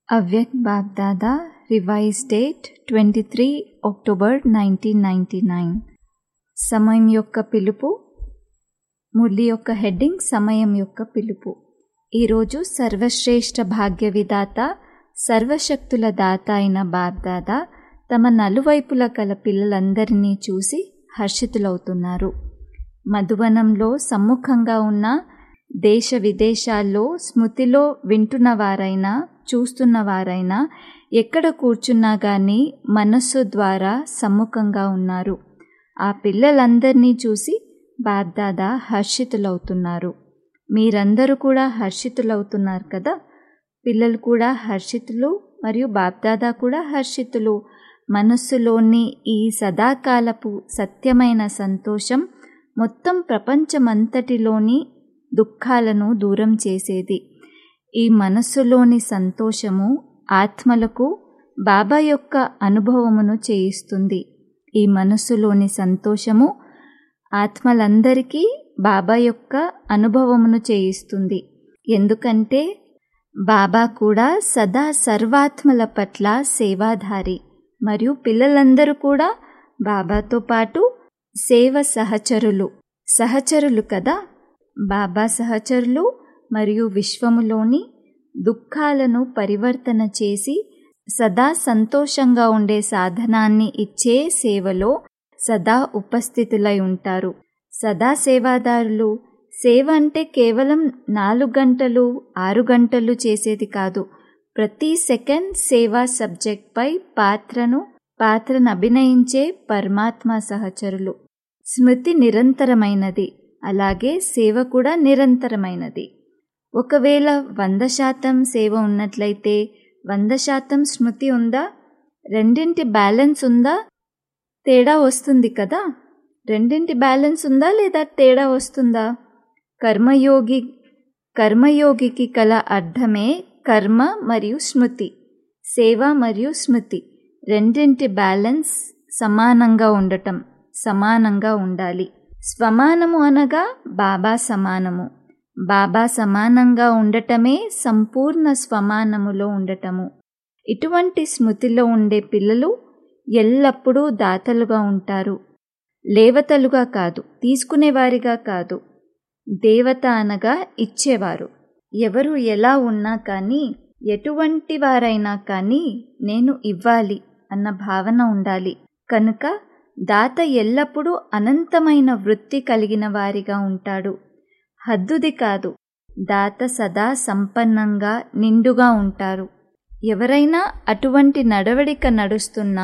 అవ్యక్ Bapdada revise date twenty three October nineteen ninety nine సమయం యొక్క పిలుపు మురళి యొక్క హెడ్డింగ్ సమయం యొక్క పిలుపు ఈరోజు సర్వశ్రేష్ఠ భాగ్య విధాత సర్వశక్తుల దాత అయిన బాబ్దాదా తమ నలువైపుల కల పిల్లలందరినీ చూసి హర్షితులవుతున్నారు మధువనంలో సమ్ముఖంగా ఉన్న దేశ విదేశాల్లో స్మృతిలో వింటున్నవారైనా చూస్తున్నవారైనా ఎక్కడ కూర్చున్నా గానీ మనస్సు ద్వారా సమ్ముఖంగా ఉన్నారు ఆ పిల్లలందరినీ చూసి బాబ్దాదా హర్షితులవుతున్నారు మీరందరూ కూడా హర్షితులవుతున్నారు కదా పిల్లలు కూడా హర్షితులు మరియు బాబ్దాదా కూడా హర్షితులు మనస్సులోని ఈ సదాకాలపు సత్యమైన సంతోషం మొత్తం ప్రపంచమంతటిలోని దుఃఖాలను దూరం చేసేది ఈ మనస్సులోని సంతోషము ఆత్మలకు బాబా యొక్క అనుభవమును చేయిస్తుంది ఈ మనస్సులోని సంతోషము ఆత్మలందరికీ బాబా యొక్క అనుభవమును చేయిస్తుంది ఎందుకంటే బాబా కూడా సదా సర్వాత్మల పట్ల సేవాధారి మరియు పిల్లలందరూ కూడా బాబాతో పాటు సేవ సహచరులు సహచరులు కదా బాబా సహచరులు మరియు విశ్వములోని దుఃఖాలను పరివర్తన చేసి సదా సంతోషంగా ఉండే సాధనాన్ని ఇచ్చే సేవలో సదా ఉపస్థితులై ఉంటారు సదా సేవాదారులు సేవ అంటే కేవలం నాలుగు గంటలు ఆరు గంటలు చేసేది కాదు ప్రతి సెకండ్ సేవా సబ్జెక్ట్పై పాత్రను పాత్రను అభినయించే పరమాత్మ సహచరులు స్మృతి నిరంతరమైనది అలాగే సేవ కూడా నిరంతరమైనది ఒకవేళ వంద శాతం సేవ ఉన్నట్లయితే వంద శాతం స్మృతి ఉందా రెండింటి బ్యాలెన్స్ ఉందా తేడా వస్తుంది కదా రెండింటి బ్యాలెన్స్ ఉందా లేదా తేడా వస్తుందా కర్మయోగి కర్మయోగికి కల అర్థమే కర్మ మరియు స్మృతి సేవ మరియు స్మృతి రెండింటి బ్యాలెన్స్ సమానంగా ఉండటం సమానంగా ఉండాలి స్వమానము అనగా బాబా సమానము బాబా సమానంగా ఉండటమే సంపూర్ణ స్వమానములో ఉండటము ఇటువంటి స్మృతిలో ఉండే పిల్లలు ఎల్లప్పుడూ దాతలుగా ఉంటారు లేవతలుగా కాదు తీసుకునేవారిగా కాదు దేవత అనగా ఇచ్చేవారు ఎవరు ఎలా ఉన్నా కానీ ఎటువంటి వారైనా కానీ నేను ఇవ్వాలి అన్న భావన ఉండాలి కనుక దాత ఎల్లప్పుడూ అనంతమైన వృత్తి కలిగిన వారిగా ఉంటాడు హద్దుది కాదు దాత సదా సంపన్నంగా నిండుగా ఉంటారు ఎవరైనా అటువంటి నడవడిక నడుస్తున్నా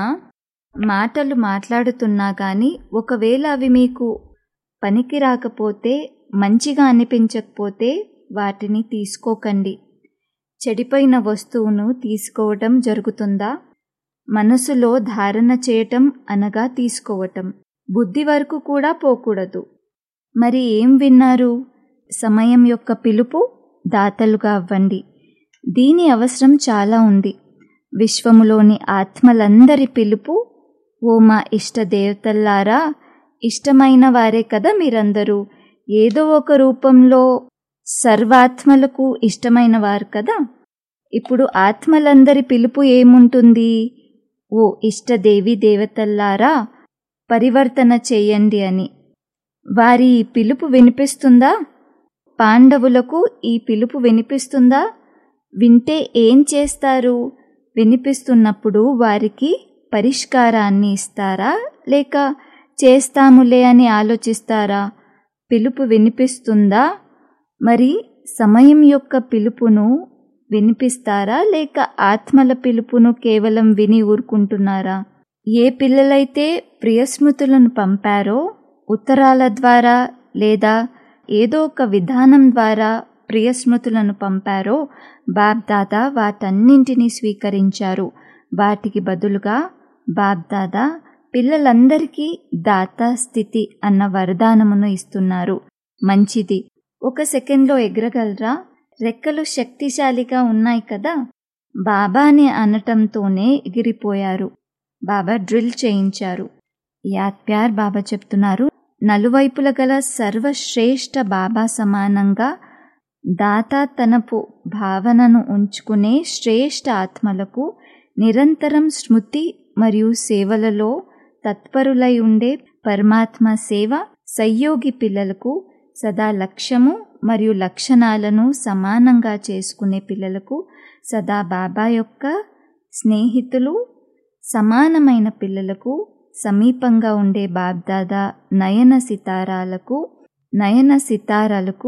మాటలు మాట్లాడుతున్నా గాని ఒకవేళ అవి మీకు పనికి రాకపోతే మంచిగా అనిపించకపోతే వాటిని తీసుకోకండి చెడిపోయిన వస్తువును తీసుకోవటం జరుగుతుందా మనసులో ధారణ చేయటం అనగా తీసుకోవటం బుద్ధి వరకు కూడా పోకూడదు మరి ఏం విన్నారు సమయం యొక్క పిలుపు దాతలుగా అవ్వండి దీని అవసరం చాలా ఉంది విశ్వములోని ఆత్మలందరి పిలుపు ఓ మా ఇష్ట దేవతల్లారా ఇష్టమైన వారే కదా మీరందరూ ఏదో ఒక రూపంలో సర్వాత్మలకు ఇష్టమైన వారు కదా ఇప్పుడు ఆత్మలందరి పిలుపు ఏముంటుంది ఓ ఇష్ట దేవి దేవతల్లారా పరివర్తన చేయండి అని వారి ఈ పిలుపు వినిపిస్తుందా పాండవులకు ఈ పిలుపు వినిపిస్తుందా వింటే ఏం చేస్తారు వినిపిస్తున్నప్పుడు వారికి పరిష్కారాన్ని ఇస్తారా లేక చేస్తాములే అని ఆలోచిస్తారా పిలుపు వినిపిస్తుందా మరి సమయం యొక్క పిలుపును వినిపిస్తారా లేక ఆత్మల పిలుపును కేవలం విని ఊరుకుంటున్నారా ఏ పిల్లలైతే ప్రియస్మృతులను పంపారో ఉత్తరాల ద్వారా లేదా ఏదో ఒక విధానం ద్వారా ప్రియస్మృతులను పంపారో బాబ్దాదా వాటన్నింటినీ స్వీకరించారు వాటికి బదులుగా బాబ్దాదా పిల్లలందరికీ దాత స్థితి అన్న వరదానమును ఇస్తున్నారు మంచిది ఒక సెకండ్లో ఎగరగలరా రెక్కలు శక్తిశాలిగా ఉన్నాయి కదా బాబాని అనటంతోనే ఎగిరిపోయారు బాబా డ్రిల్ చేయించారు యాద్ ప్యార్ బాబా చెప్తున్నారు నలువైపుల గల సర్వశ్రేష్ఠ బాబా సమానంగా దాతాతనపు భావనను ఉంచుకునే శ్రేష్ఠ ఆత్మలకు నిరంతరం స్మృతి మరియు సేవలలో తత్పరులై ఉండే పరమాత్మ సేవ సయ్యోగి పిల్లలకు సదా లక్ష్యము మరియు లక్షణాలను సమానంగా చేసుకునే పిల్లలకు సదా బాబా యొక్క స్నేహితులు సమానమైన పిల్లలకు సమీపంగా ఉండే బాబ్దాదా నయన సితారాలకు నయన సితారాలకు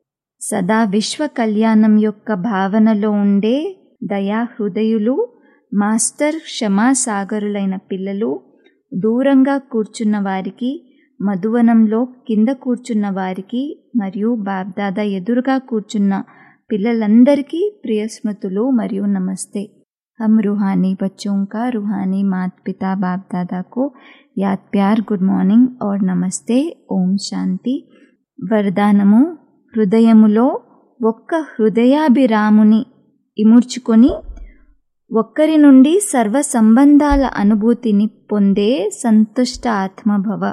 సదా విశ్వ కళ్యాణం యొక్క భావనలో ఉండే దయా హృదయులు మాస్టర్ క్షమాసాగరులైన పిల్లలు దూరంగా కూర్చున్న వారికి మధువనంలో కింద కూర్చున్న వారికి మరియు బాబ్దాదా ఎదురుగా కూర్చున్న పిల్లలందరికీ ప్రియస్మృతులు మరియు నమస్తే हम रूहानी बच्चों का रूहानी माता पिता बाप दादा को याद प्यार गुड మార్నింగ్ और నమస్తే ఓం శాంతి వరదానము హృదయములో ఒక్క హృదయాభిరాముని ఇముడ్చుకొని ఒక్కరి నుండి సర్వ సంబంధాల అనుభూతిని పొందే సంతుష్ట ఆత్మభవ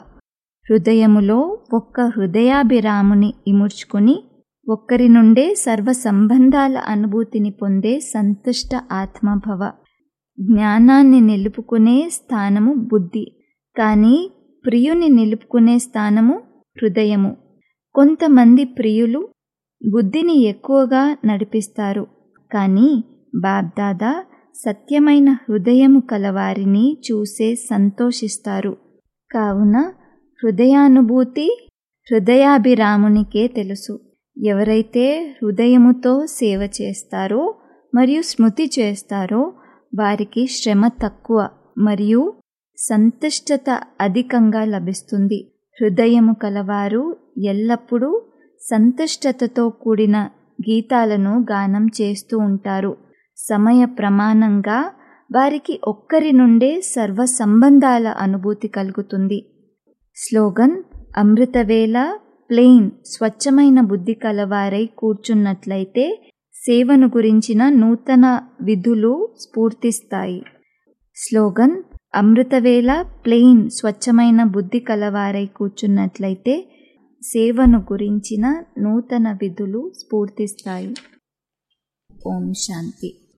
హృదయములో ఒక్క హృదయాభిరాముని ఇముడ్చుకొని ఒక్కరి నుండే సర్వ సంబంధాల అనుభూతిని పొందే సంతుష్ట ఆత్మభవ జ్ఞానాన్ని నిలుపుకునే స్థానము బుద్ధి కానీ ప్రియుని నిలుపుకునే స్థానము హృదయము కొంతమంది ప్రియులు బుద్ధిని ఎక్కువగా నడిపిస్తారు కానీ బాబ్దాదా సత్యమైన హృదయము కలవారిని చూసే సంతోషిస్తారు కావున హృదయానుభూతి హృదయాభిరామునికే తెలుసు ఎవరైతే హృదయముతో సేవ చేస్తారో మరియు స్మృతి చేస్తారో వారికి శ్రమ తక్కువ మరియు సంతుష్టత అధికంగా లభిస్తుంది హృదయము కలవారు ఎల్లప్పుడూ సంతుష్టతతో కూడిన గీతాలను గానం చేస్తూ ఉంటారు సమయ ప్రమాణంగా వారికి ఒక్కరి నుండే సర్వ సంబంధాల అనుభూతి కలుగుతుంది స్లోగన్ అమృతవేళ ప్లెయిన్ స్వచ్ఛమైన బుద్ధి కలవారై కూర్చున్నట్లయితే సేవను గురించిన నూతన విధులు స్ఫూర్తిస్తాయి స్లోగన్ అమృతవేళ ప్లెయిన్ స్వచ్ఛమైన బుద్ధి కలవారై కూర్చున్నట్లయితే సేవను గురించిన నూతన విధులు స్ఫూర్తిస్తాయి ఓం శాంతి